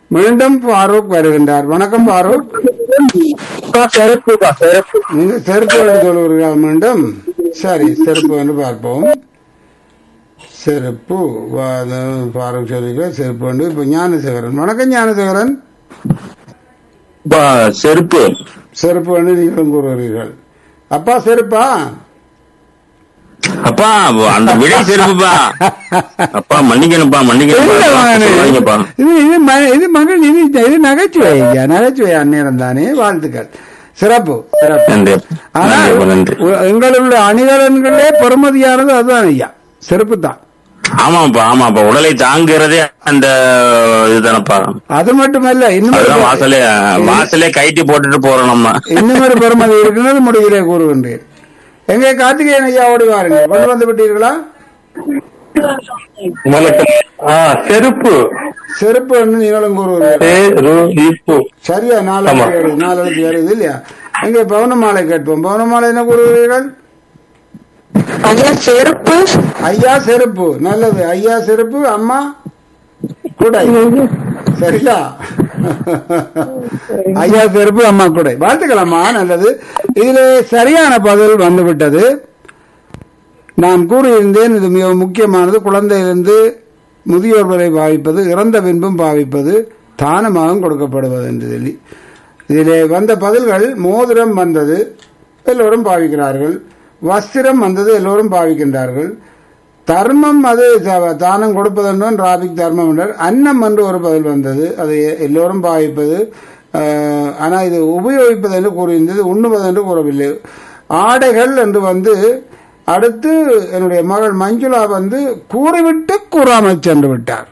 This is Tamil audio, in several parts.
மீண்டும் ஃபாரூக் வருகின்றார் வணக்கம் ஃபாரூக் செருப்புப்பா செருப்பு நீங்க செருப்பு என்று சொல்லுவீர்கள் மீண்டும் சரி செருப்பு என்று பார்ப்போம் செருப்பு வா- அது ஃபாரூக் சொல்லிக்க செருப்பு என்று இப்ப ஞானசேகரன் வணக்கம் ஞானசேகரன் பா, செருப்பு செருப்பு என்று நீங்களும் கூறுகிறீர்கள் அப்பா செருப்பா அப்பா அந்த விடை செருப்புப்பா அப்பா மன்னிக்கணும்ப்பா மன்னிக்கணும்ப்பா இல்ல மகனே. சொல்லாதீங்கப்பா. இது இது ம- இது மகள் இது இது நகைச்சுவை ஐயா நகைச்சுவை அந்நேரம் தானே வாழ்த்துக்கள் சிறப்பு சிறப்பு நன்றி ஆனா நன்றி, நன்றி உ- எங்களுடைய அணிகலன்களே பெருமதியானது அதுதான் ஐயா செருப்பு தான் ஆமாப்பா ஆமாப்பா உடலை தாங்குறதே அந்த இதுதானப்பா அது மட்டுமல்ல இன்னும் அதுதான் ஒரு- வாசலே வாசலே கைட்டி போட்டுட்டு போறோம் நம்ம இன்னும் ஒரு பெருமதி இருக்கிறது முடிவிலே கூறுகின்றேன் எங்கே கார்த்திகேயன் ஐயா ஓடி வாருங்க கொண்டு வந்து விட்டீர்களா செருப்பு செருப்பு என்று நீங்களும் கூறுகிறீர்கள் சரியா நாலு ஆமா. எழுத்து வருது, நாலு எழுத்து வருது இல்லையா எங்கே பவனமாலை கேட்போம் பவனமாலை என்ன கூறுகிறீர்கள் ஐயா செருப்பு ஐயா செருப்பு நல்லது ஐயா செருப்பு அம்மா குடை சரிங்களா ஐயா செருப்பு அம்மா குடை வாழ்த்துக்கள் அம்மா நல்லது இதிலே சரியான பதில் வந்துவிட்டது நான் கூறியிருந்தேன் இது மிக முக்கியமானது குழந்தையிலிருந்து முதியோர் வரை பாவிப்பது இறந்த பின்பும் பாவிப்பது தானமாக கொடுக்கப்படுவது என்று சொல்லி இதிலே வந்த பதில்கள் மோதிரம் வந்தது எல்லோரும் பாவிக்கிறார்கள் வஸ்திரம் வந்தது எல்லோரும் பாவிக்கின்றார்கள் தர்மம் அது த- தானம் கொடுப்பதென்றும் ராபிக் தர்மம் என்றார் அன்னம் என்று ஒரு பதில் வந்தது அது எ- எல்லோரும் பாவிப்பது ஆஹ், ஆனால் இது உபயோகிப்பது என்று கூறியிருந்தது உண்ணுவது என்று கூறவில்லை ஆடைகள் என்று வந்து அடுத்து என்னுடைய மகள் மஞ்சுளா வந்து கூறிவிட்டு கூறாமல் சென்று விட்டார்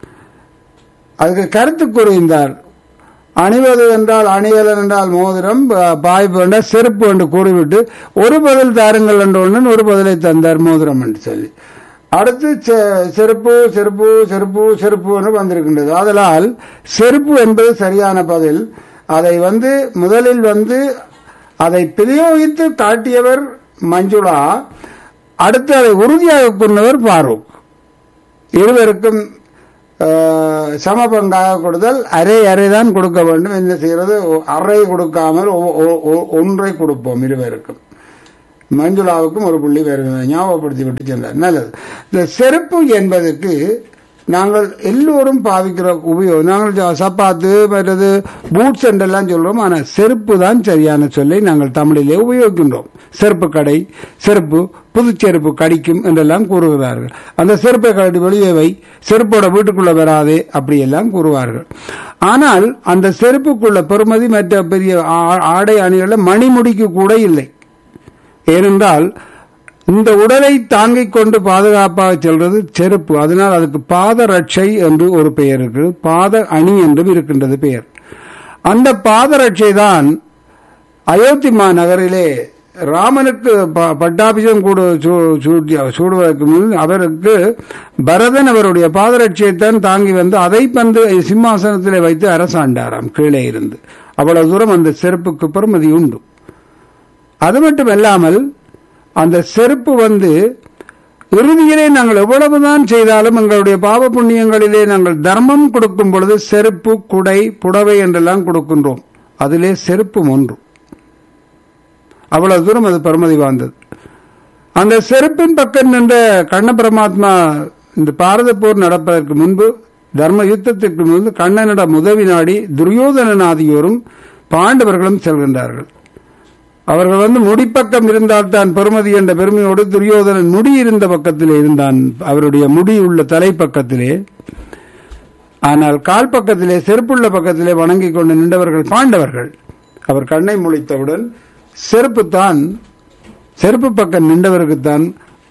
அதுக்கு கருத்து கூறியிருந்தார் அணிவது என்றால் அணிகலன் என்றால் மோதிரம் ப- பாய்ப்பு என்றால் செருப்பு என்று கூறிவிட்டு ஒரு பதில் தாருங்கள் என்று ஒன்று ஒரு பதிலை தந்தார் மோதிரம் என்று சொல்லி அடுத்து செ- செருப்பு செருப்பு செருப்பு செருப்பு என்று வந்திருக்கின்றது ஆதலால் செருப்பு என்பது சரியான பதில் அதை வந்து முதலில் வந்து அதை பிரயோகித்து காட்டியவர் மஞ்சுளா அடுத்து அதை உறுதியாக கொண்டவர் ஃபாரூக் இருவருக்கும் ஆஹ், சம பங்காக கொடுத்தல் அரை அரை தான் கொடுக்க வேண்டும் என்ன செய்யறது ஒ- அரை கொடுக்காமல் ஒ- ஒ- ஒ- ஒன்றை கொடுப்போம் இருவருக்கும் மஞ்சுளாவுக்கும் ஒரு புள்ளி வேறு ஞாபகப்படுத்தி விட்டு சென்றார் நல்லது இந்த செருப்பு என்பதற்கு நாங்கள் எல்லோரும் பாவிக்கிற உபயோகம் நாங்கள் ஜ- சப்பாத்து மற்றது பூட்ஸ் என்றெல்லாம் சொல்றோம் ஆனால் செருப்பு தான் சரியான சொல்லை நாங்கள் தமிழிலே உபயோகிக்கின்றோம் செருப்பு கடை செருப்பு புது செருப்பு கடிக்கும் என்றெல்லாம் கூறுகிறார்கள் அந்த செருப்பை கழட்டி வெளியே வை செருப்போட வீட்டுக்குள்ள வராதே அப்படியெல்லாம் கூறுவார்கள் ஆனால் அந்த செருப்புக்குள்ள பெருமதி மற்ற பெரிய ஆ- ஆடை அணிகளில் மணிமுடிக்கு கூட இல்லை ஏனென்றால் இந்த உடலை தாங்கிக் கொண்டு பாதுகாப்பாக செல்வது செருப்பு அதனால் அதுக்கு பாத ரட்சை என்று ஒரு பெயர் இருக்கு பாத அணி என்றும் இருக்கின்றது பெயர் அந்த பாத ரட்சை தான் அயோத்தி மாநகரிலே ராமனுக்கு ப- பட்டாபிஷம் கூட சூ- சூட்டி சூடுவதற்கு முன் அவருக்கு பரதன் அவருடைய பாதரட்சியைத்தான் தாங்கி வந்து அதை வந்து சிம்மாசனத்திலே வைத்து அரசாண்டாராம் கீழே இருந்து அவ்வளவு தூரம் அந்த செருப்புக்கு பெருமதி உண்டு அது மட்டுமல்லாமல் அந்த செருப்பு வந்து இறுதியிலே நாங்கள் எவ்வளவுதான் செய்தாலும் எங்களுடைய பாவ புண்ணியங்களிலே நாங்கள் தர்மம் கொடுக்கும் பொழுது செருப்பு குடை புடவை என்றெல்லாம் கொடுக்கின்றோம் அதிலே செருப்பும் ஒன்று அவ்வளவு தூரம் அது பெருமதி வாழ்ந்தது அந்த செருப்பின் பக்கம் நின்ற கண்ண பரமாத்மா இந்த பாரத போர் நடப்பதற்கு முன்பு தர்ம யுத்தத்திற்கு முன்பு கண்ணனிடம் உதவி நாடி துரியோதனநாதியோரும் பாண்டவர்களும் செல்கின்றார்கள் அவர்கள் வந்து முடிப்பக்கம் இருந்தால் தான் பெருமதி என்ற பெருமையோடு துரியோதனன் முடி இருந்த பக்கத்திலே இருந்தான் அவருடைய முடி உள்ள தலைப்பக்கத்திலே ஆனால் கால் பக்கத்திலே செருப்புள்ள பக்கத்திலே வணங்கிக் கொண்டு நின்றவர்கள் பாண்டவர்கள் அவர் கண்ணை முழித்தவுடன் செருப்பு தான் செருப்பு பக்கம் நின்றவருக்குத்தான்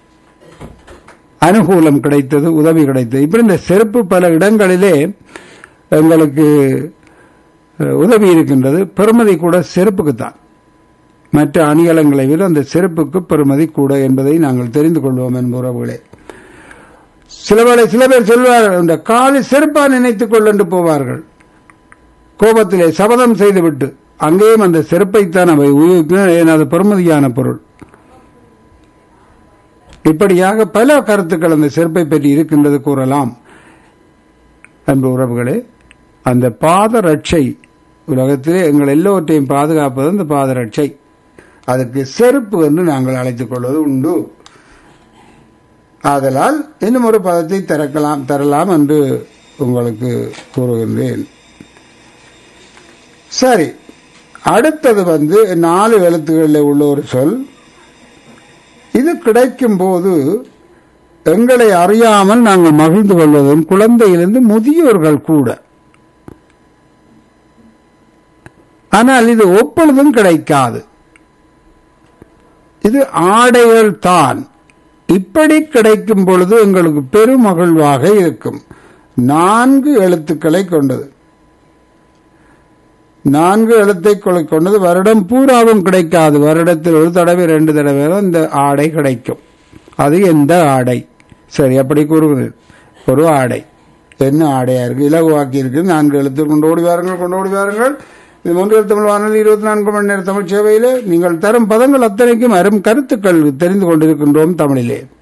அனுகூலம் கிடைத்தது உதவி கிடைத்தது இப்படி இந்த செருப்பு பல இடங்களிலே எங்களுக்கு அஹ், உதவி இருக்கின்றது பெருமதி கூட செருப்புக்குத்தான் மற்ற அணிகலங்களை விட அந்த செருப்புக்கு பெருமதி கூட என்பதை நாங்கள் தெரிந்து கொள்வோம் என்பவர்களே சில வேளை சில பேர் சொல்வார்கள் இந்த காலி செருப்பா நினைத்துக் கொள்ளென்று போவார்கள் கோபத்திலே சபதம் செய்துவிட்டு அங்கேயும் அந்த செருப்பைத்தான் அவை உபயோகிக்கின்றன ஏன் அது பெருமதியான பொருள் இப்படியாக பல கருத்துக்கள் அந்த செருப்பை பற்றி இருக்கின்றது கூறலாம் அன்பு உறவுகளே அந்த பாதரட்சை உலகத்திலே எங்கள் எல்லோற்றையும் பாதுகாப்பது அந்த பாதரட்சை அதற்கு செருப்பு என்று நாங்கள் அழைத்துக் கொள்வது உண்டு ஆதலால் இன்னும் ஒரு பதத்தை திறக்கலாம் தரலாம் என்று உங்களுக்கு கூறுகின்றேன் சரி அடுத்தது வந்து நாலு எழுத்துக்களில் உள்ள ஒரு சொல் இது கிடைக்கும் போது எங்களை அறியாமல் நாங்கள் மகிழ்ந்து கொள்வதும் குழந்தையிலிருந்து முதியோர்கள் கூட ஆனால் இது ஒப்பொழுதும் கிடைக்காது இது ஆடைகள் தான் இப்படி கிடைக்கும் பொழுது எங்களுக்கு பெருமகிழ்வாக இருக்கும் நான்கு எழுத்துக்களை கொண்டது நான்கு எழுத்தை கொ- கொண்டது வருடம் பூராவும் கிடைக்காது வருடத்தில் ஒரு தடவை ரெண்டு தடவை தான் இந்த ஆடை கிடைக்கும் அது எந்த ஆடை சரி அப்படி கூறுகிறது ஒரு ஆடை என்ன ஆடையா இருக்கு இலகுவாக்கி இருக்கு நான்கு எழுத்து கொண்டு ஓடி வாருங்கள் கொண்டு ஓடி வாருங்கள் இது மூன்று தமிழ் வானொலி இருபத்தி நான்கு மணி நேர தமிழ் சேவையிலே நீங்கள் தரும் பதங்கள் அத்தனைக்கும் அரும் கருத்துக்கள் தெரிந்து கொண்டிருக்கின்றோம் தமிழிலே